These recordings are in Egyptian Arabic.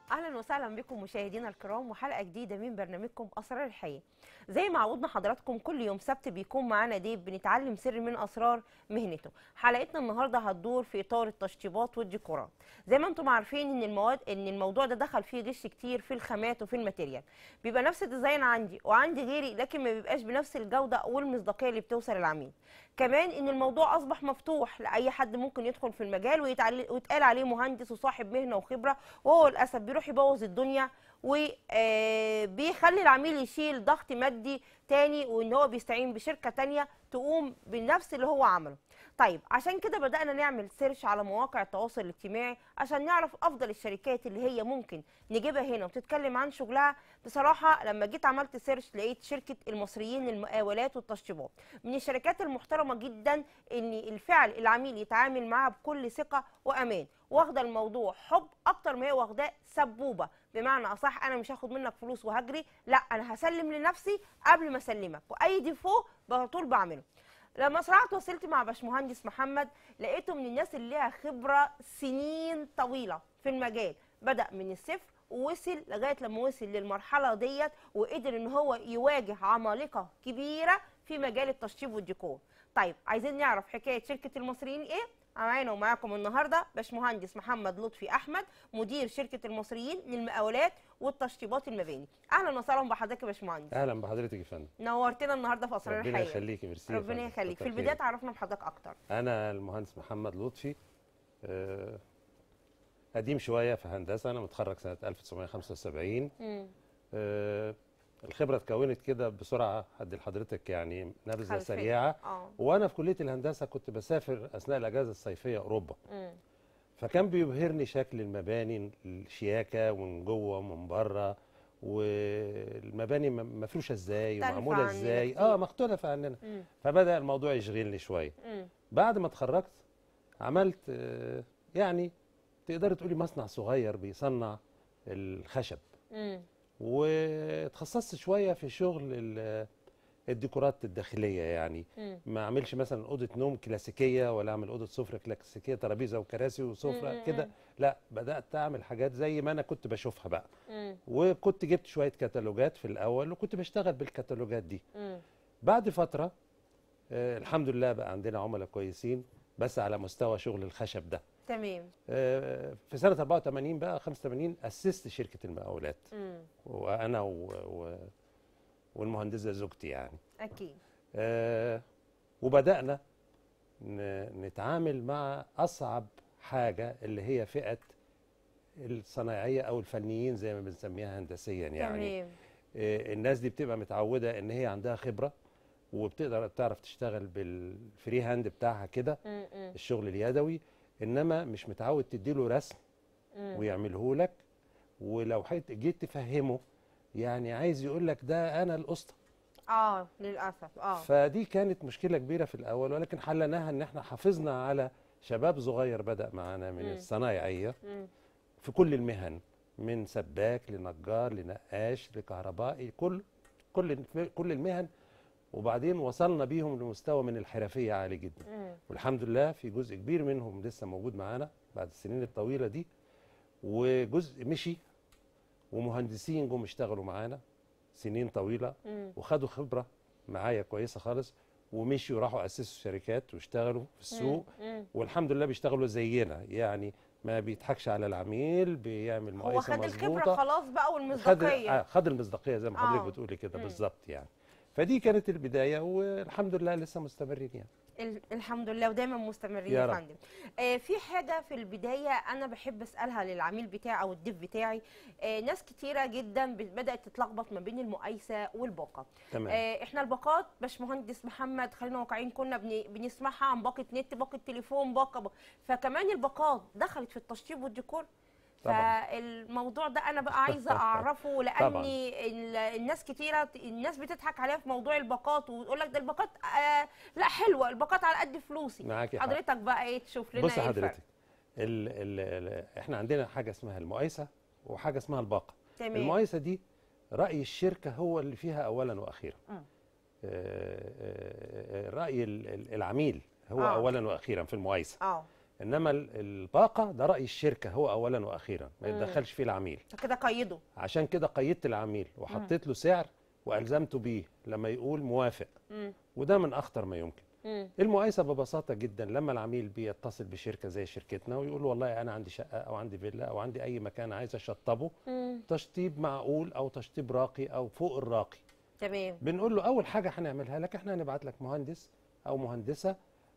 اهلا وسهلا بكم مشاهدينا الكرام وحلقه جديده من برنامجكم اسرار الحياه زي ما عودنا حضراتكم كل يوم سبت بيكون معانا ديب بنتعلم سر من اسرار مهنته حلقتنا النهارده هتدور في اطار التشطيبات والديكورات زي ما انتم عارفين ان المواد ان الموضوع ده دخل فيه غش كتير في الخامات وفي الماتيريال بيبقى نفس الديزاين عندي وعندي غيري لكن ما بيبقاش بنفس الجوده والمصداقيه اللي بتوصل للعميل كمان ان الموضوع اصبح مفتوح لاي حد ممكن يدخل في المجال ويتعل- ويتقال عليه مهندس وصاحب مهنه وخبره وهو للاسف بيروح يبوظ الدنيا وبيخلي العميل يشيل ضغط مادي تاني وان هو بيستعين بشركه تانيه تقوم بنفس اللي هو عمله طيب عشان كده بدأنا نعمل سيرش على مواقع التواصل الاجتماعي عشان نعرف أفضل الشركات اللي هي ممكن نجيبها هنا وتتكلم عن شغلها بصراحة لما جيت عملت سيرش لقيت شركة المصريين للمقاولات والتشطيبات من الشركات المحترمة جدا إن الفعل العميل يتعامل معاها بكل ثقة وأمان واخدة الموضوع حب أكتر ما هي واخداه سبوبة بمعنى أصح أنا مش هاخد منك فلوس وهجري لا أنا هسلم لنفسي قبل ما أسلمك وأي ديفو على طول بعمله لما سرعت وصلت مع باشمهندس محمد لقيته من الناس اللي ليها خبره سنين طويله في المجال بدا من الصفر ووصل لغايه لما وصل للمرحله ديت وقدر ان هو يواجه عمالقه كبيره في مجال التشطيب والديكور طيب عايزين نعرف حكايه شركه المصريين ايه معانا ومعاكم النهارده باشمهندس محمد لطفي احمد مدير شركه المصريين للمقاولات والتشطيبات المباني اهلا وسهلا بحضرتك يا باشمهندس اهلا بحضرتك يا فندم نورتنا النهارده في اسرار ربنا الحياه يخليكي ميرسي يا ربنا فندم. يخليك في كتر البدايه خيرك. تعرفنا بحضرتك اكتر انا المهندس محمد لطفي آه، قديم شويه في هندسه انا متخرج سنه 1975 مم. آه، الخبره اتكونت كده بسرعه هدي لحضرتك يعني نبذه خلفية. سريعه اه وانا في كليه الهندسه كنت بسافر اثناء الاجازه الصيفيه اوروبا مم. فكان بيبهرني شكل المباني الشياكه ومن جوه ومن بره والمباني م- مفروشه ازاي مختلفة ومعموله عننا ازاي كتير. اه مختلفه عننا مم. فبدا الموضوع يشغلني شويه مم. بعد ما اتخرجت عملت آه، يعني تقدري تقولي مصنع صغير بيصنع الخشب مم. وتخصصت شويه في شغل ال- الديكورات الداخليه يعني مم. ما اعملش مثلا اوضه نوم كلاسيكيه ولا اعمل اوضه سفره كلاسيكيه ترابيزه وكراسي مم، وسفره مم، كده لا بدات اعمل حاجات زي ما انا كنت بشوفها بقى مم. وكنت جبت شويه كتالوجات في الاول وكنت بشتغل بالكتالوجات دي مم. بعد فترة آه الحمد لله بقى عندنا عملاء كويسين بس على مستوى شغل الخشب ده تمام آه في سنة 84 بقى 85 أسست شركة المقاولات مم. وأنا و... و... والمهندسة زوجتي يعني اكيد آه وبدأنا ن... نتعامل مع أصعب حاجة اللي هي فئة الصنايعية أو الفنيين زي ما بنسميها هندسيا يعني تمام آه، الناس دي بتبقى متعوده ان هي عندها خبره وبتقدر تعرف تشتغل بالفري هاند بتاعها كده مم. مم. الشغل اليدوي انما مش متعود تديله رسم مم. ويعمله لك ولو حيت جيت تفهمه يعني عايز يقول لك ده انا الاسطى اه للاسف اه فدي كانت مشكله كبيره في الاول ولكن حلناها ان احنا حافظنا على شباب صغير بدا معانا من مم. الصنايعيه مم. في كل المهن من سباك لنجار لنقاش لكهربائي كل كل كل المهن وبعدين وصلنا بيهم لمستوى من الحرفيه عالي جدا مم. والحمد لله في جزء كبير منهم لسه موجود معانا بعد السنين الطويله دي وجزء مشي ومهندسين جم اشتغلوا معانا سنين طويله مم. وخدوا خبره معايا كويسه خالص ومشوا راحوا اسسوا شركات واشتغلوا في السوق مم. والحمد لله بيشتغلوا زينا يعني ما بيضحكش على العميل بيعمل هو مقايسه خد الخبره مظبوطه خلاص بقى خد والمصداقيه آه، خد المصداقيه زي ما آه. حضرتك بتقولي كده مم. بالظبط يعني فدي كانت البدايه والحمد لله لسه مستمرين يعني ال- الحمد لله ودايما مستمرين يا يا رب. فندم آه في حاجه في البدايه انا بحب اسالها للعميل بتاعي او الضيف بتاعي آه ناس كتيره جدا ب- بدات تتلخبط ما بين المقايسه والباقه تمام آه احنا الباقات باشمهندس محمد خلينا واقعيين كنا بن- بنسمعها عن باقه نت باقه تليفون باقه باقة. فكمان الباقات دخلت في التشطيب والديكور طبعاً. فالموضوع ده انا بقى عايزه اعرفه طبعاً. لاني ال- الناس كتيره الناس بتضحك عليها في موضوع الباقات وتقول لك ده الباقات آه لا حلوه الباقات على قد فلوسي معاكي حق حضرتك بقى ايه تشوف لنا بص ايه الفرق حضرتك ال ال ال احنا عندنا حاجه اسمها المقايسه وحاجه اسمها الباقه تمام المقايسه دي راي الشركه هو اللي فيها اولا واخيرا مم. آه، آه، آه، راي ال- ال- العميل هو آه. اولا واخيرا في المقايسه اه انما ال- الباقه ده راي الشركه هو اولا واخيرا ما مم. يتدخلش فيه العميل فكده قيده عشان كده قيدت العميل وحطيت له سعر والزمته بيه لما يقول موافق مم. وده من اخطر ما يمكن مم. المقايسه ببساطه جدا لما العميل بيتصل بشركه زي شركتنا ويقول والله انا عندي شقه او عندي فيلا او عندي اي مكان عايز اشطبه مم. تشطيب معقول او تشطيب راقي او فوق الراقي تمام بنقول له اول حاجه هنعملها لك احنا هنبعت لك مهندس او مهندسه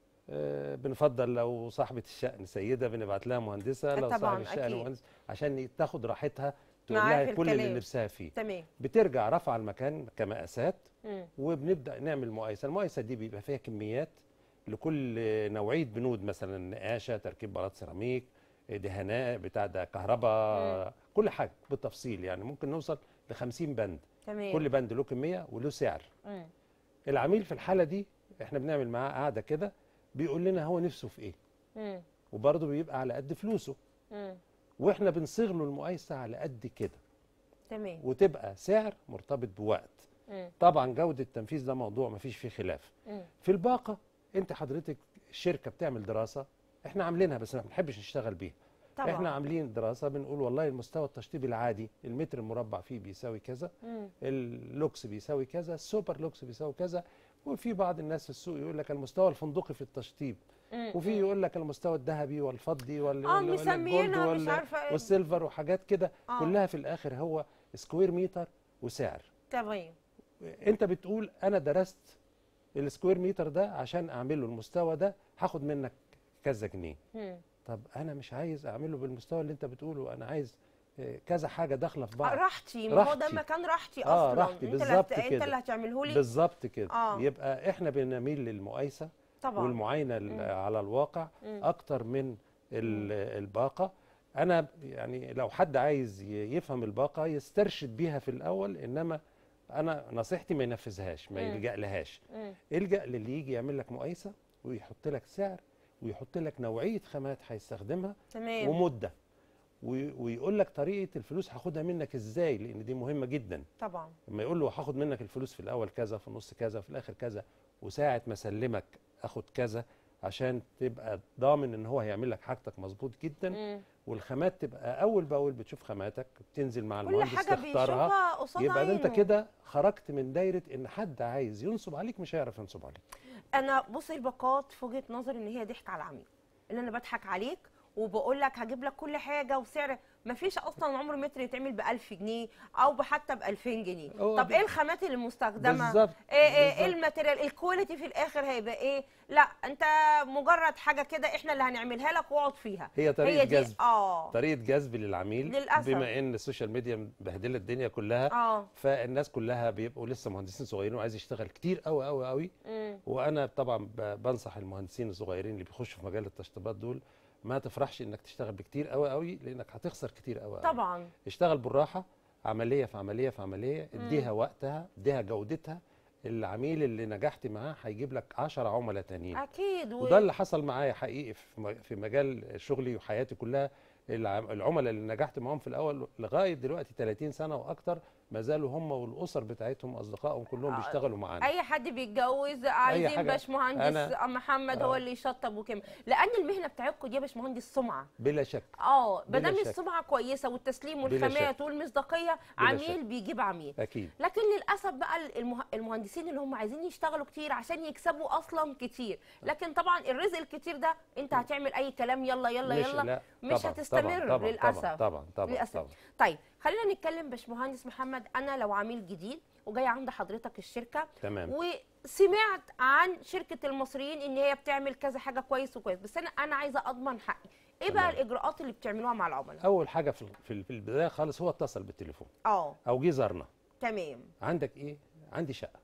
آه، بنفضل لو صاحبه الشأن سيده بنبعت لها مهندسه لو طبعاً، صاحب الشأن أكيد. مهندس عشان تاخد راحتها تقول معاه لها في كل اللي الكلام. نفسها فيه تمام بترجع رفع المكان كمقاسات مم. وبنبدا نعمل مقايسه المقايسه دي بيبقى فيها كميات لكل نوعيه بنود مثلا نقاشه تركيب بلاط سيراميك دهانات بتاع ده كهرباء كل حاجه بالتفصيل يعني ممكن نوصل ل 50 بند تمام كل بند له كميه وله سعر مم. العميل في الحاله دي احنا بنعمل معاه قاعده كده بيقول لنا هو نفسه في ايه مم. وبرضه بيبقى على قد فلوسه مم. واحنا بنصيغ له المقايسه على قد كده تمام وتبقى سعر مرتبط بوقت مم. طبعا جوده التنفيذ ده موضوع مفيش فيه خلاف مم. في الباقه انت حضرتك الشركه بتعمل دراسه احنا عاملينها بس ما بنحبش نشتغل بيها طبعا احنا عاملين دراسه بنقول والله المستوى التشطيبي العادي المتر المربع فيه بيساوي كذا مم. اللوكس بيساوي كذا السوبر لوكس بيساوي كذا وفي بعض الناس في السوق يقول لك المستوى الفندقي في التشطيب مم. وفي يقول لك المستوى الذهبي والفضي وال اه وال- ولا مسميينها الجولد مش وال- عارفه ايه والسيلفر وحاجات كده آه. كلها في الاخر هو سكوير متر وسعر تمام انت بتقول انا درست السكوير متر ده عشان اعمله المستوى ده هاخد منك كذا جنيه مم. طب انا مش عايز اعمله بالمستوى اللي انت بتقوله انا عايز آه، كذا حاجه داخله في آه، بعض راحتي ما هو ده راحتي. مكان راحتي آه، اصلا راحتي، انت اللي بالظبط هت... انت كده. اللي هتعمله لي بالظبط كده آه. يبقى احنا بنميل للمقايسه طبعا والمعاينه ال- مم. على الواقع مم. اكتر من ال- الباقه انا يعني لو حد عايز ي- يفهم الباقه يسترشد بيها في الاول انما انا نصيحتي ما ينفذهاش ما مم. يلجا لهاش مم. الجا للي يجي يعمل لك مقايسه ويحط لك سعر ويحط لك نوعيه خامات هيستخدمها تمام ومده وي- ويقول لك طريقه الفلوس هاخدها منك ازاي لان دي مهمه جدا طبعا لما يقول له هاخد منك الفلوس في الاول كذا في النص كذا في الاخر كذا وساعه ما اسلمك اخد كذا عشان تبقى ضامن ان هو هيعمل لك حاجتك مظبوط جدا مم. والخامات تبقى اول باول بتشوف خاماتك بتنزل مع كل المهندس حاجه تختارها بيشوفها قصاد يبقى ده انت عينه. كده خرجت من دايره ان حد عايز ينصب عليك مش هيعرف ينصب عليك انا بص الباقات في وجهه نظري ان هي ضحك على العميل اللي انا بضحك عليك وبقول لك هجيب لك كل حاجه وسعر ما فيش اصلا عمر متر يتعمل ب 1000 جنيه او حتى ب 2000 جنيه هو طب دي- ايه الخامات اللي المستخدمه بالظبط ايه ايه ايه بالظبط. الماتيريال الكواليتي في الاخر هيبقى ايه لا انت مجرد حاجه كده احنا اللي هنعملها لك واقعد فيها هي طريقه هي دي جذب اه طريقه جذب للعميل للأسف. بما ان السوشيال ميديا مبهدله الدنيا كلها اه فالناس كلها بيبقوا لسه مهندسين صغيرين وعايز يشتغل كتير قوي قوي قوي مم. وانا طبعا ب- بنصح المهندسين الصغيرين اللي بيخشوا في مجال التشطيبات دول ما تفرحش انك تشتغل بكتير قوي قوي لانك هتخسر كتير قوي قوي. طبعا اشتغل بالراحه عمليه في عمليه في عمليه اديها وقتها اديها جودتها العميل اللي نجحت معاه هيجيب لك 10 عملاء تانيين اكيد و... وده اللي حصل معايا حقيقي في م- في مجال شغلي وحياتي كلها العم- العملاء اللي نجحت معاهم في الاول لغايه دلوقتي 30 سنه واكتر ما زالوا هم والاسر بتاعتهم اصدقائهم كلهم آه، بيشتغلوا معانا اي حد بيتجوز عايزين حاجة. باشمهندس أنا- محمد هو آه. اللي يشطب وكده لان المهنه بتاعتكم دي يا باشمهندس سمعه بلا شك اه بلا ما دام شك. السمعه كويسه والتسليم بلا والخامات والمصداقيه بلا عميل بيجيب عميل اكيد لكن للاسف بقى المه... المهندسين اللي هم عايزين يشتغلوا كتير عشان يكسبوا اصلا كتير لكن طبعا الرزق الكتير ده انت هتعمل اي كلام يلا يلا مش يلا لا مش طبعاً، هتستمر طبعاً طبعاً للأسف. طبعا طبعا طبعا, للأسف. طبعا. طيب خلينا نتكلم باشمهندس محمد انا لو عميل جديد وجاي عند حضرتك الشركه تمام وسمعت عن شركه المصريين ان هي بتعمل كذا حاجه كويس وكويس بس انا انا عايزه اضمن حقي ايه بقى تمام. الاجراءات اللي بتعملوها مع العملاء اول حاجه في في في البدايه خالص هو اتصل بالتليفون اه او جه زارنا تمام عندك ايه عندي شقه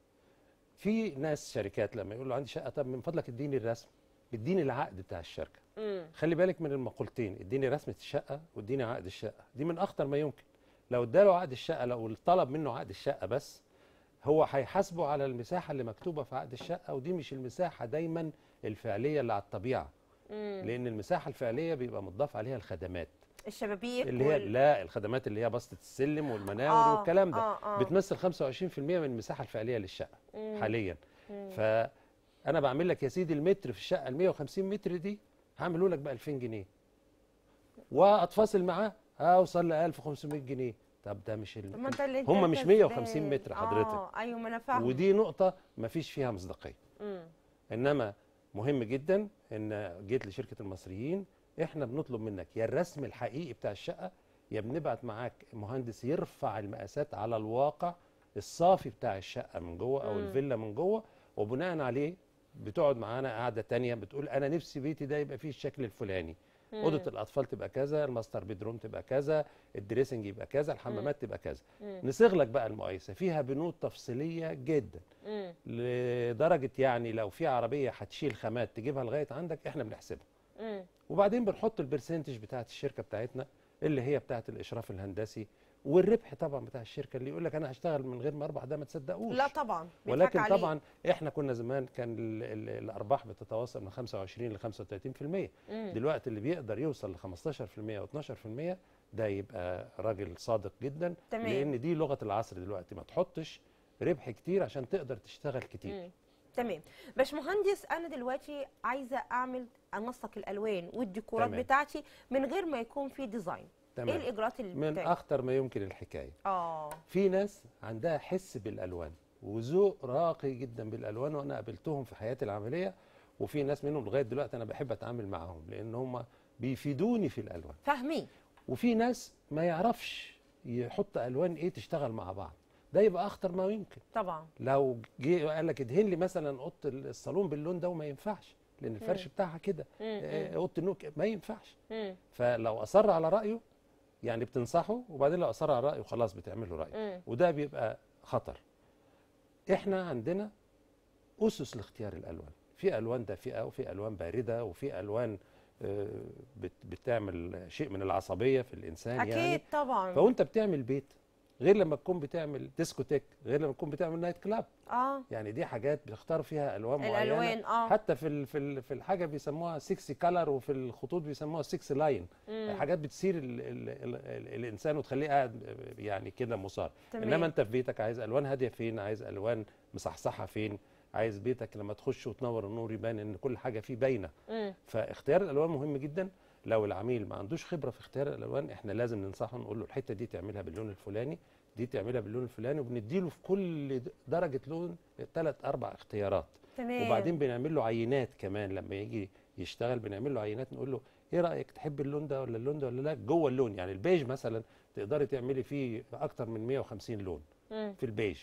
في ناس شركات لما يقول له عندي شقه طب من فضلك اديني الرسم اديني العقد بتاع الشركه امم خلي بالك من المقولتين اديني رسمه الشقه واديني عقد الشقه دي من اخطر ما يمكن لو اداله عقد الشقه لو طلب منه عقد الشقه بس هو هيحاسبه على المساحه اللي مكتوبه في عقد الشقه ودي مش المساحه دايما الفعليه اللي على الطبيعه امم لان المساحه الفعليه بيبقى مضاف عليها الخدمات الشبابيك اللي هي وال- لا الخدمات اللي هي بسطه السلم والمناور آه، والكلام ده آه، آه. بتمثل 25% من المساحه الفعليه للشقه مم. حاليا مم. فانا بعمل لك يا سيدي المتر في الشقه ال 150 متر دي هعمله لك ب 2000 جنيه واتفاصل معاه اوصل ل 1500 جنيه طب ده مش ال... طب ما انت اللي انت هم مش كسبان. 150 متر حضرتك. اه ايوه ما انا فاهمه ودي نقطه ما فيش فيها مصداقيه مم. انما مهم جدا ان جيت لشركه المصريين احنا بنطلب منك يا الرسم الحقيقي بتاع الشقه يا بنبعت معاك مهندس يرفع المقاسات على الواقع الصافي بتاع الشقه من جوه او مم. الفيلا من جوه وبناء عليه بتقعد معانا قاعده تانية بتقول انا نفسي بيتي ده يبقى فيه الشكل الفلاني مم. اوضه الاطفال تبقى كذا الماستر بيدروم تبقى كذا الدريسنج يبقى كذا الحمامات تبقى كذا مم. نصيغ لك بقى المقايسه فيها بنود تفصيليه جدا مم. لدرجه يعني لو في عربيه هتشيل خامات تجيبها لغايه عندك احنا بنحسبها مم. وبعدين بنحط البرسنتج بتاعت الشركه بتاعتنا اللي هي بتاعت الاشراف الهندسي والربح طبعا بتاع الشركه اللي يقول لك انا هشتغل من غير ما اربح ده ما تصدقوش لا طبعا بيضحك ولكن عليه. طبعا احنا كنا زمان كان ال ال الارباح بتتواصل من 25 ل 35% مم. دلوقتي اللي بيقدر يوصل ل 15% و12% ده يبقى راجل صادق جدا تمام. لان دي لغه العصر دلوقتي ما تحطش ربح كتير عشان تقدر تشتغل كتير مم. تمام باشمهندس انا دلوقتي عايزه اعمل انسق الالوان والديكورات تمام. بتاعتي من غير ما يكون في ديزاين ايه تمام الاجراءات اللي من بتاعتي؟ اخطر ما يمكن الحكايه اه في ناس عندها حس بالالوان وذوق راقي جدا بالالوان وانا قابلتهم في حياتي العمليه وفي ناس منهم لغايه دلوقتي انا بحب اتعامل معاهم لان هم بيفيدوني في الالوان فاهمين وفي ناس ما يعرفش يحط الوان ايه تشتغل مع بعض ده يبقى اخطر ما يمكن طبعا لو جه قال لك ادهن لي مثلا اوضه الصالون باللون ده وما ينفعش لان الفرش بتاعها كده مم. آه، اوضه النوم كده، ما ينفعش مم. فلو اصر على رايه يعني بتنصحه وبعدين لو اصر على رايه خلاص بتعمل له راي مم. وده بيبقى خطر احنا عندنا اسس لاختيار الالوان في الوان دافئه وفي الوان بارده وفي الوان آه، بت- بتعمل شيء من العصبيه في الانسان اكيد يعني طبعا فوانت بتعمل بيت غير لما تكون بتعمل ديسكوتيك غير لما تكون بتعمل نايت كلاب اه يعني دي حاجات بتختار فيها الوان معينه الالوان اه حتى في ال- في ال- في الحاجه بيسموها 6 كلر وفي الخطوط بيسموها 6 لاين مم. حاجات بتثير ال ال ال ال الانسان وتخليه قاعد يعني كده مثار تمام. انما انت في بيتك عايز الوان هاديه فين عايز الوان مصحصحه فين عايز بيتك لما تخش وتنور النور يبان ان كل حاجه فيه باينه مم. فاختيار الالوان مهم جدا لو العميل ما عندوش خبره في اختيار الالوان احنا لازم ننصحه نقول له الحته دي تعملها باللون الفلاني دي تعملها باللون الفلاني وبنديله في كل د- درجه لون ثلاث اربع اختيارات تمام وبعدين بنعمل له عينات كمان لما يجي يشتغل بنعمل له عينات نقول له ايه رايك تحب اللون ده ولا اللون ده ولا لا جوه اللون يعني البيج مثلا تقدري تعملي فيه اكتر من 150 لون مم. في البيج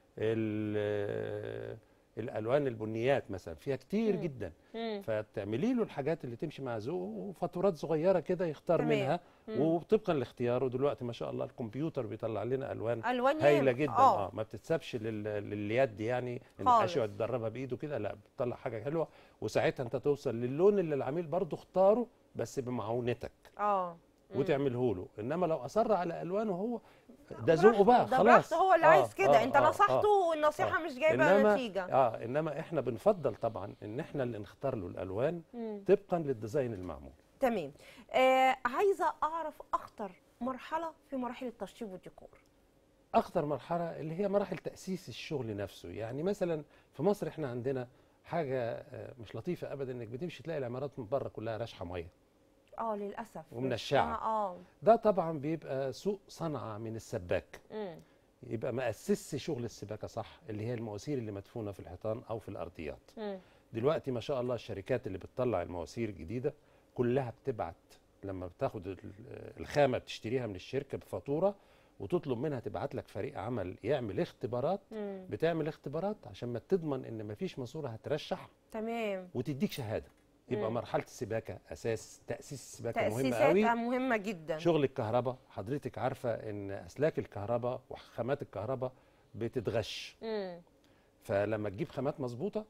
ال- الالوان البنيات مثلا فيها كتير مم. جدا مم. فتعملي له الحاجات اللي تمشي مع ذوقه وفاتورات صغيره كده يختار تمام. منها مم. وطبقا لاختياره دلوقتي ما شاء الله الكمبيوتر بيطلع لنا الوان الوان هايله ياما. جدا اه اه ما بتتسابش لل... لليد يعني ان خالص. يقعد يدربها بايده كده لا بتطلع حاجه حلوه وساعتها انت توصل للون اللي العميل برضه اختاره بس بمعونتك اه مم. وتعمله له انما لو اصر على الوانه هو ده ذوقه بقى ده خلاص براحته هو اللي آه، عايز كده آه، انت آه، نصحته آه. والنصيحه آه. مش جايبه إنما نتيجه اه انما احنا بنفضل طبعا ان احنا اللي نختار له الالوان مم. طبقا للديزاين المعمول تمام آه عايزه اعرف اخطر مرحله في مراحل التشطيب والديكور اخطر مرحله اللي هي مراحل تاسيس الشغل نفسه يعني مثلا في مصر احنا عندنا حاجه آه، مش لطيفه ابدا انك بتمشي تلاقي العمارات من بره كلها راشحه ميه اه للاسف ومن الشعب. اه اه ده طبعا بيبقى سوء صنعه من السباك مم. يبقى ما اسسش شغل السباكه صح اللي هي المواسير اللي مدفونه في الحيطان او في الارضيات مم. دلوقتي ما شاء الله الشركات اللي بتطلع المواسير الجديده كلها بتبعت لما بتاخد ال- الخامه بتشتريها من الشركه بفاتوره وتطلب منها تبعت لك فريق عمل يعمل اختبارات مم. بتعمل اختبارات عشان ما تضمن ان ما فيش ماسوره هترشح تمام وتديك شهاده يبقى مم. مرحله السباكه اساس تاسيس السباكه مهمه تاسيسات قوي مهمه جدا شغل الكهرباء حضرتك عارفه ان اسلاك الكهرباء وخامات الكهرباء بتتغش مم. فلما تجيب خامات مظبوطه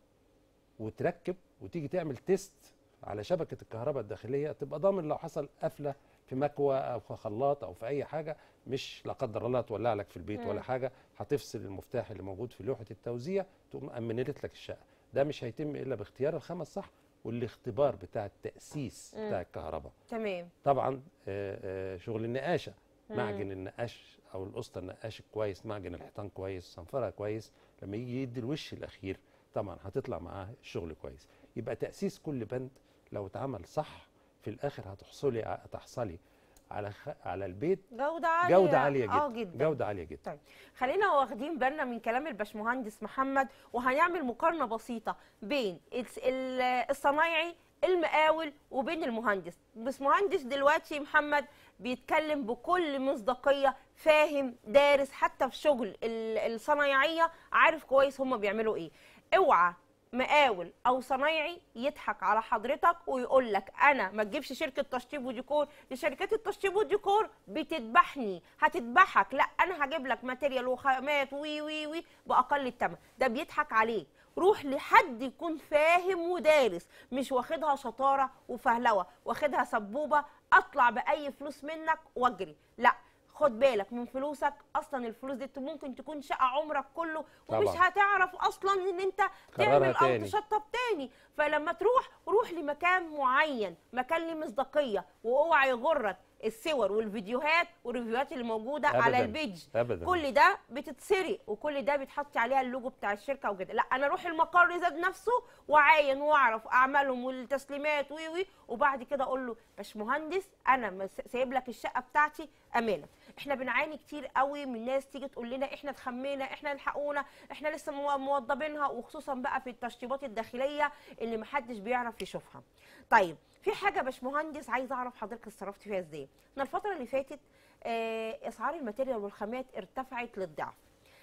وتركب وتيجي تعمل تيست على شبكه الكهرباء الداخليه تبقى ضامن لو حصل قفله في مكوى او في خلاط او في اي حاجه مش لا قدر الله تولع لك في البيت مم. ولا حاجه هتفصل المفتاح اللي موجود في لوحه التوزيع تقوم امنت لك الشقه ده مش هيتم الا باختيار الخامه الصح والاختبار بتاع التاسيس مم. بتاع الكهرباء تمام طبعا آه، آه، شغل النقاشه مم. معجن النقاش او القسطه النقاش كويس معجن الحيطان كويس صنفرها كويس لما يجي يدي الوش الاخير طبعا هتطلع معاه الشغل كويس يبقى تاسيس كل بند لو اتعمل صح في الاخر هتحصلي هتحصلي على خ... على البيت جوده عاليه جوده عاليه جدا اه جدا جوده عاليه جدا خلينا واخدين بالنا من كلام الباشمهندس محمد وهنعمل مقارنه بسيطه بين الس- ال- الصنايعي المقاول وبين المهندس بس مهندس دلوقتي محمد بيتكلم بكل مصداقيه فاهم دارس حتى في شغل ال- الصنايعيه عارف كويس هما بيعملوا ايه اوعى مقاول او صنايعي يضحك على حضرتك ويقول لك انا ما تجيبش شركه تشطيب وديكور دي شركات التشطيب والديكور بتذبحني هتذبحك لا انا هجيب لك ماتيريال وخامات وي وي وي باقل الثمن ده بيضحك عليك روح لحد يكون فاهم ودارس مش واخدها شطاره وفهلوه واخدها سبوبه اطلع باي فلوس منك واجري لا خد بالك من فلوسك اصلا الفلوس دي ممكن تكون شقه عمرك كله ومش طبعاً. هتعرف اصلا ان انت كررها تعمل او تاني. تشطب تاني فلما تروح روح لمكان معين مكان ليه مصداقيه واوعى يغرك الصور والفيديوهات والريفيوهات اللي موجوده على أبداً. البيج ابدا كل ده بتتسرق وكل ده بيتحط عليها اللوجو بتاع الشركه وكده لا انا اروح المقر ذات نفسه واعاين واعرف اعمالهم والتسليمات وي وي وبعد كده اقول له باشمهندس انا مس- سايب لك الشقه بتاعتي امانه احنا بنعاني كتير قوي من ناس تيجي تقول لنا احنا اتخمينا احنا الحقونا احنا لسه مو- موضبينها وخصوصا بقى في التشطيبات الداخليه اللي محدش بيعرف يشوفها طيب في حاجه يا باشمهندس عايز اعرف حضرتك اتصرفت فيها ازاي احنا الفتره اللي فاتت آه، اسعار الماتيريال والخامات ارتفعت للضعف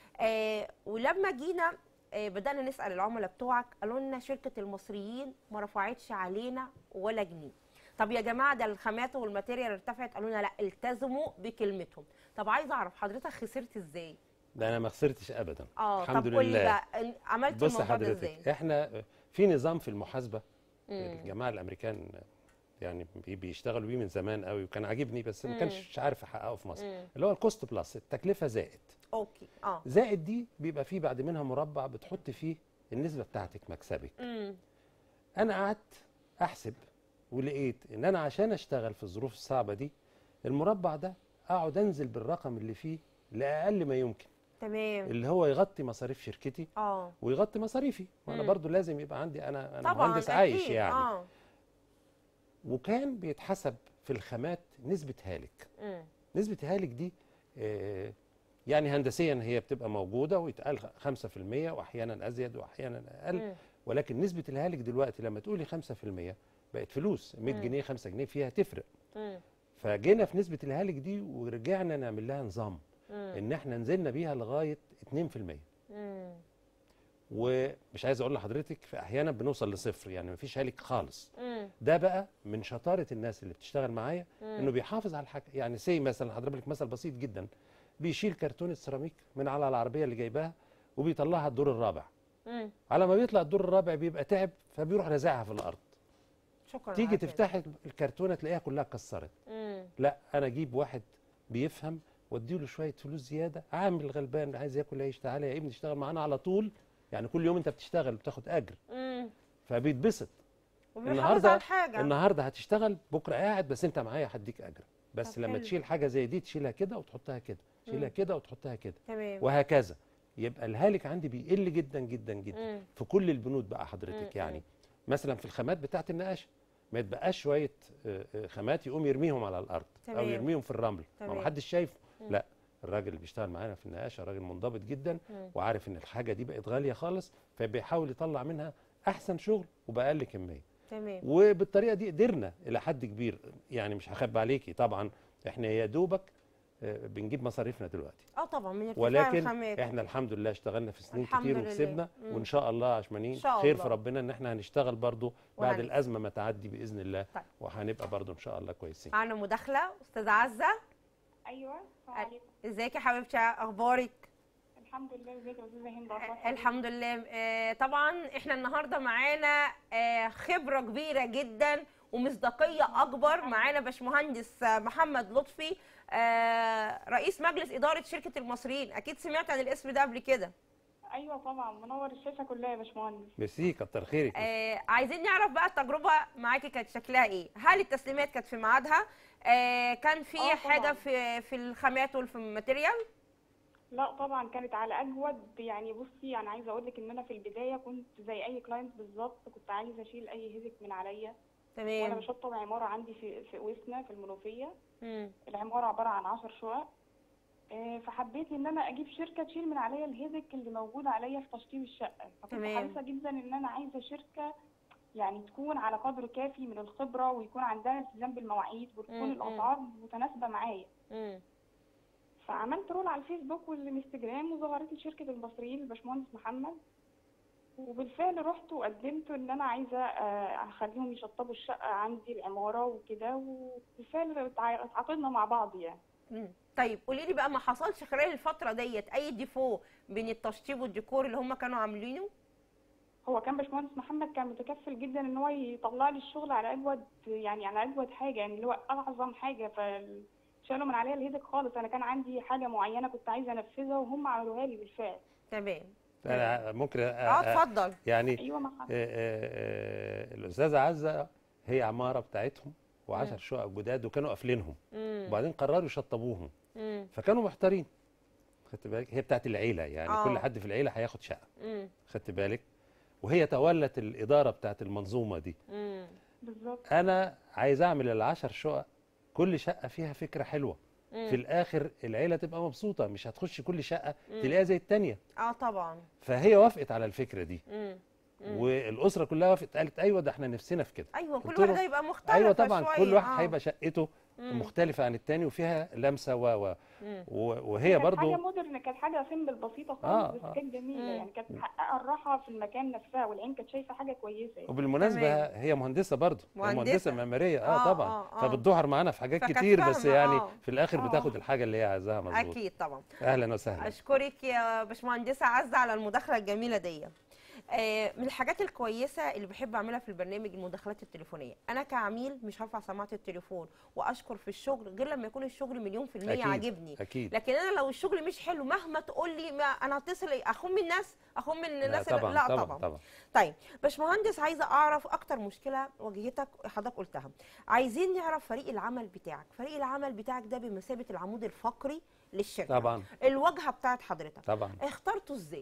آه، ولما جينا آه، بدانا نسال العملاء بتوعك قالوا لنا شركه المصريين ما رفعتش علينا ولا جنيه طب يا جماعه ده الخامات والماتيريال ارتفعت قالوا لنا لا التزموا بكلمتهم طب عايز اعرف حضرتك خسرت ازاي ده انا ما خسرتش ابدا اه الحمد طب قول لي لله. بقى إن- عملت بص الموضوع ده ازاي حضرتك احنا في نظام في المحاسبه مم. الجماعه الامريكان يعني بي- بيشتغلوا بيه من زمان قوي وكان عاجبني بس ما مم. كانش عارف احققه في مصر مم. اللي هو الكوست بلس التكلفه زائد اوكي اه زائد دي بيبقى فيه بعد منها مربع بتحط فيه النسبه بتاعتك مكسبك امم انا قعدت احسب ولقيت ان انا عشان اشتغل في الظروف الصعبه دي المربع ده اقعد انزل بالرقم اللي فيه لاقل ما يمكن تمام اللي هو يغطي مصاريف شركتي اه ويغطي مصاريفي وانا مم. برضو لازم يبقى عندي انا انا طبعا مهندس عايش أكيد. يعني اه وكان بيتحسب في الخامات نسبه هالك مم. نسبه هالك دي آه، يعني هندسيا هي بتبقى موجوده ويتقال 5% واحيانا ازيد واحيانا اقل مم. ولكن نسبه الهالك دلوقتي لما تقولي 5% بقت فلوس 100 مم. جنيه 5 جنيه فيها تفرق مم. فجينا في نسبه الهالك دي ورجعنا نعمل لها نظام مم. ان احنا نزلنا بيها لغايه 2% مم. ومش عايز اقول لحضرتك في احيانا بنوصل لصفر يعني مفيش هالك خالص مم. ده بقى من شطاره الناس اللي بتشتغل معايا مم. انه بيحافظ على الحاجه يعني سي مثلا هضرب لك مثل بسيط جدا بيشيل كرتونه سيراميك من على العربيه اللي جايباها وبيطلعها الدور الرابع مم. على ما بيطلع الدور الرابع بيبقى تعب فبيروح رازعها في الارض شكرا تيجي على كده. تفتحي الكرتونه تلاقيها كلها اتكسرت مم. لا انا اجيب واحد بيفهم واديله شويه فلوس زياده عامل غلبان عايز ياكل عيش تعالى يا ابني اشتغل معانا على طول يعني كل يوم انت بتشتغل بتاخد اجر مم. فبيتبسط وبيحافظ النهاردة- على الحاجه النهارده هتشتغل بكره قاعد بس انت معايا هديك اجر بس طب لما حلو. تشيل حاجه زي دي تشيلها كده وتحطها كده تشيلها مم. كده وتحطها كده تمام وهكذا يبقى الهالك عندي بيقل جدا جدا جدا مم. في كل البنود بقى مم. حضرتك يعني مثلا في الخامات بتاعه النقاش ما يتبقاش شويه آه، آه، خامات يقوم يرميهم على الارض او تمام. يرميهم في الرمل ما تمام. محدش شايفه مم. لا الراجل اللي بيشتغل معانا في النقاشه راجل منضبط جدا مم. وعارف ان الحاجه دي بقت غاليه خالص فبيحاول يطلع منها احسن شغل وباقل كميه تمام وبالطريقه دي قدرنا الى حد كبير يعني مش هخبي عليكي طبعا احنا يا دوبك آه، بنجيب مصاريفنا دلوقتي اه طبعا من ارتفاع ولكن الخامات احنا الحمد لله اشتغلنا في سنين الحمد كتير لله. وكسبنا مم. وان شاء الله يا عشمانين إن شاء خير الله. في ربنا ان احنا هنشتغل برضو بعد وهنكسب. الازمه ما تعدي باذن الله طيب. وهنبقى برضو ان شاء الله كويسين معانا مداخله استاذه عزه ايوه السلام أ- عليكم ازيك يا حبيبتي اخبارك الحمد لله ازيك يا استاذه هند أخبارك الحمد لله آه، طبعا احنا النهارده معانا آه، خبره كبيره جدا ومصداقيه اكبر معانا باشمهندس آه، محمد لطفي آه، رئيس مجلس اداره شركه المصريين اكيد سمعت عن الاسم ده قبل كده ايوه طبعا منور الشاشه كلها يا باشمهندس ميرسي كتر خيرك آه، عايزين نعرف بقى التجربه معاكي كانت شكلها ايه هل التسليمات كانت في ميعادها آه، كان في آه، حاجه طبعاً. في في الخامات وفي الماتيريال لا طبعا كانت على اجود يعني بصي انا عايزه اقول لك ان انا في البدايه كنت زي اي كلاينت بالظبط كنت عايزه اشيل اي هيزك من عليا وانا تمام بشطب عماره عندي في في وسنا في المنوفيه مم. العماره عباره عن 10 شقق آه، فحبيت ان انا اجيب شركه تشيل من عليا الهيدك اللي موجود عليا في تشطيب الشقه فكنت تمام. حريصه جدا ان انا عايزه شركه يعني تكون على قدر كافي من الخبره ويكون عندها التزام بالمواعيد مم، وتكون مم. الاسعار متناسبه معايا مم. فعملت رول على الفيسبوك والانستجرام وظهرت لي شركه المصريين الباشمهندس محمد وبالفعل رحت وقدمت ان انا عايزه آه، اخليهم يشطبوا الشقه عندي العماره وكده وبالفعل اتع- اتعاقدنا مع بعض يعني مم. طيب قولي لي بقى ما حصلش خلال الفتره ديت اي ديفو بين التشطيب والديكور اللي هم كانوا عاملينه هو كان باشمهندس محمد كان متكفل جدا ان هو يطلع لي الشغل على اجود يعني على اجود حاجه يعني اللي هو اعظم حاجه فشالوا من عليا الهيدك خالص انا كان عندي حاجه معينه كنت عايزه انفذها وهم عملوها لي بالفعل تمام أنا ممكن أ- اه أ- اتفضل يعني ايوه ما آه، آه، آه، الاستاذه عزه هي عماره بتاعتهم و10 مم. شقق جداد وكانوا قافلينهم مم. وبعدين قرروا يشطبوهم مم. فكانوا محتارين خدت بالك هي بتاعت العيله يعني آه. كل حد في العيله هياخد شقه مم. خدت بالك وهي تولت الاداره بتاعت المنظومه دي مم. بالظبط انا عايز اعمل العشر شقق كل شقه فيها فكره حلوه مم. في الاخر العيله تبقى مبسوطه مش هتخش كل شقه مم. تلاقيها زي التانيه اه طبعا فهي وافقت على الفكره دي مم. مم. والاسره كلها وافقت قالت ايوه ده احنا نفسنا في كده ايوه كل قلت واحد له- هيبقى مختلف ايوه طبعا شوية. كل واحد آه. هيبقى شقته مم. مختلفه عن التاني وفيها لمسه و و مم. و- وهي كانت حاجه برضو مودرن كانت حاجه سيمبل بسيطه آه، خالص آه. بس كانت جميله مم. يعني كانت محققه الراحه في المكان نفسها والعين كانت شايفه حاجه كويسه يعني. وبالمناسبه تمام. هي مهندسه برضو هي مهندسة. مهندسه معماريه اه, آه، طبعا آه، آه. فبتدوهر معانا في حاجات فكانت كتير بس فاهمة، يعني آه. في الاخر آه. بتاخد الحاجه اللي هي عايزاها مظبوط اكيد طبعا اهلا وسهلا اشكرك يا باشمهندسه عزه على المداخله الجميله دي آه، من الحاجات الكويسه اللي بحب اعملها في البرنامج المداخلات التليفونيه انا كعميل مش هرفع سماعه التليفون واشكر في الشغل غير لما يكون الشغل مليون في الميه أكيد. عاجبني اكيد لكن انا لو الشغل مش حلو مهما تقول لي ما انا هتصل اخون من الناس اخون من لا الناس اللي- طبعا لا طبعا طبعا طبعا طيب باشمهندس عايزه اعرف اكتر مشكله واجهتك حضرتك قلتها عايزين نعرف فريق العمل بتاعك فريق العمل بتاعك ده بمثابه العمود الفقري للشركه طبعا الواجهه بتاعت حضرتك طبعا اخترته ازاي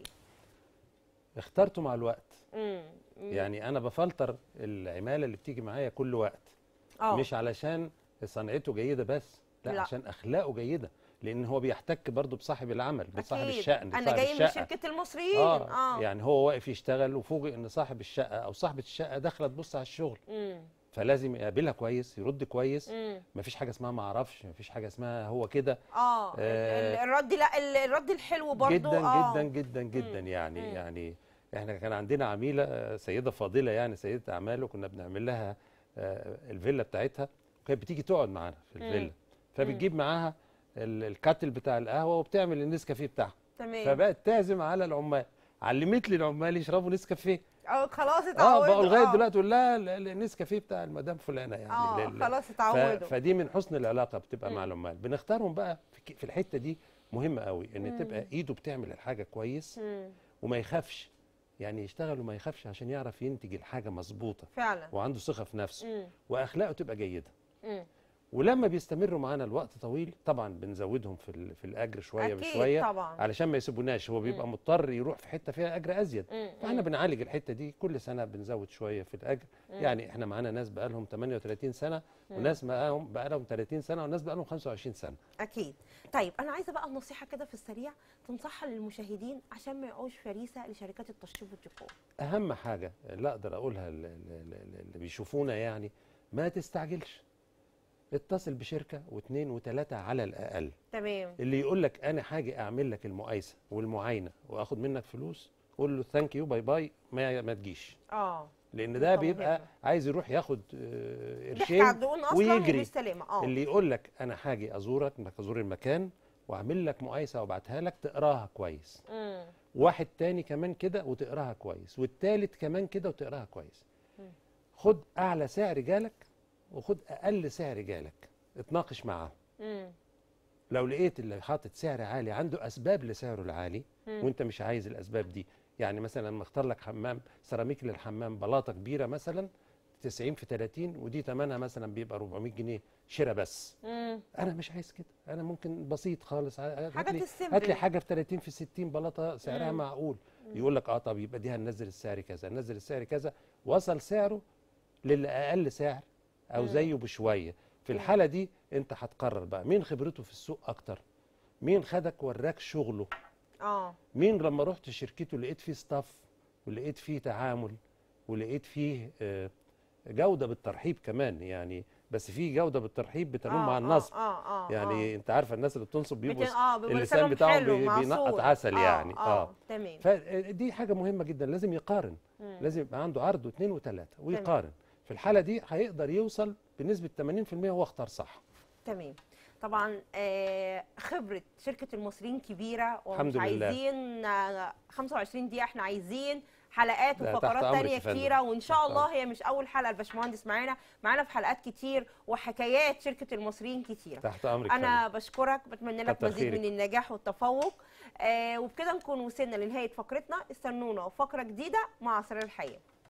اخترته مع الوقت امم يعني انا بفلتر العماله اللي بتيجي معايا كل وقت اه مش علشان صنعته جيده بس لا, لا. لا. عشان اخلاقه جيده لان هو بيحتك برضه بصاحب العمل بصاحب أكيد. الشأن انا بصاحب جاي من الشقة. شركه المصريين اه, اه يعني هو واقف يشتغل وفوجئ ان صاحب الشقه او صاحبه الشقه داخله تبص على الشغل امم فلازم يقابلها كويس يرد كويس امم مفيش حاجه اسمها ما اعرفش مفيش حاجه اسمها هو كده اه ال- آه. ال- الرد لا ال- الرد الحلو برضو جدا اه جدا جدا جدا مم. يعني مم. يعني احنا كان عندنا عميله آه، سيده فاضله يعني سيده اعمال وكنا بنعمل لها آه، الفيلا بتاعتها وكانت بتيجي تقعد معانا في مم. الفيلا فبتجيب معاها ال- الكاتل بتاع القهوه وبتعمل النسكافيه بتاعها تمام فبقت تعزم على العمال علمت لي العمال يشربوا نسكافيه اه خلاص اه اتعودوا بقوا لغايه آه. دلوقتي تقول لا ال- ال- النسكافيه بتاع المدام فلانه يعني اه لل- خلاص ف... اتعودوا فدي من حسن العلاقه بتبقى مع مم. العمال بنختارهم بقى في, ك- في الحته دي مهمه قوي ان مم. تبقى ايده بتعمل الحاجه كويس مم. وما يخافش يعني يشتغل وما يخافش عشان يعرف ينتج الحاجه مظبوطه فعلا وعنده ثقه في نفسه مم. واخلاقه تبقى جيده مم. ولما بيستمروا معانا الوقت طويل طبعا بنزودهم في ال- في الاجر شويه اكيد بشويه طبعا علشان ما يسيبوناش هو بيبقى مم. مضطر يروح في حته فيها اجر ازيد مم. فاحنا بنعالج الحته دي كل سنه بنزود شويه في الاجر مم. يعني احنا معانا ناس بقى لهم 38 سنه مم. وناس بقى بقى لهم 30 سنه وناس بقى لهم 25 سنه اكيد طيب انا عايزه بقى نصيحه كده في السريع تنصحها للمشاهدين عشان ما يقعوش فريسه لشركات التشطيب والديكور اهم حاجه اللي اقدر اقولها لل- لل- لل- اللي بيشوفونا يعني ما تستعجلش اتصل بشركه واثنين وثلاثه على الاقل تمام اللي يقول لك انا حاجه اعمل لك المقايسه والمعاينه واخد منك فلوس قول له ثانك يو باي باي ما ما تجيش اه لان نقطة ده بيبقى مهمة. عايز يروح ياخد آه، ضحك قرشين على الدهون اصلا ويجري. وبالسلامه اه اللي يقول لك انا حاجه ازورك انك ازور المكان واعمل لك مقايسه وابعتها لك تقراها كويس مم. واحد تاني كمان كده وتقراها كويس والتالت كمان كده وتقراها كويس مم. خد اعلى سعر جالك وخد اقل سعر جالك اتناقش معاهم مم. لو لقيت اللي حاطط سعر عالي عنده اسباب لسعره العالي مم. وانت مش عايز الاسباب دي يعني مثلا لما اختار لك حمام سيراميك للحمام بلاطه كبيره مثلا 90 في 30 ودي ثمنها مثلا بيبقى 400 جنيه شراء بس مم. انا مش عايز كده انا ممكن بسيط خالص هات حاجه لي السيمبل هات لي حاجه في 30 في 60 بلاطه سعرها مم. معقول يقول لك اه طب يبقى دي هننزل السعر كذا هننزل السعر كذا وصل سعره للاقل سعر او مم. زيه بشويه في مم. الحاله دي انت هتقرر بقى مين خبرته في السوق اكتر مين خدك وراك شغله اه مين لما رحت شركته لقيت فيه ستاف ولقيت فيه تعامل ولقيت فيه آه، جوده بالترحيب كمان يعني بس في جوده بالترحيب بتنوم آه، مع آه، النصب اه اه يعني انت عارفه الناس اللي بتنصب بيبقوا بتن... اه بيبقى اللسان لسانهم بتاعهم حلو، بي- بينقط معصور. عسل آه يعني اه, اه تمام فدي حاجه مهمه جدا لازم يقارن مم. لازم يبقى عنده عرض واثنين وثلاثه ويقارن في الحاله دي هيقدر يوصل بنسبه 80% هو اختار صح تمام طبعا آه، خبرة شركة المصريين كبيرة ومش الحمد لله. عايزين آه، 25 دقيقة احنا عايزين حلقات لا، تحت وفقرات أمرك تانية يا فندم. كتيرة وإن شاء تحت الله هي مش أول حلقة الباشمهندس معانا معانا في حلقات كتير وحكايات شركة المصريين كتيرة تحت امرك أنا بشكرك بتمنى لك كتر مزيد خيرك. من النجاح والتفوق آه وبكده نكون وصلنا لنهاية فقرتنا استنونا وفقرة جديدة مع أسرار الحياة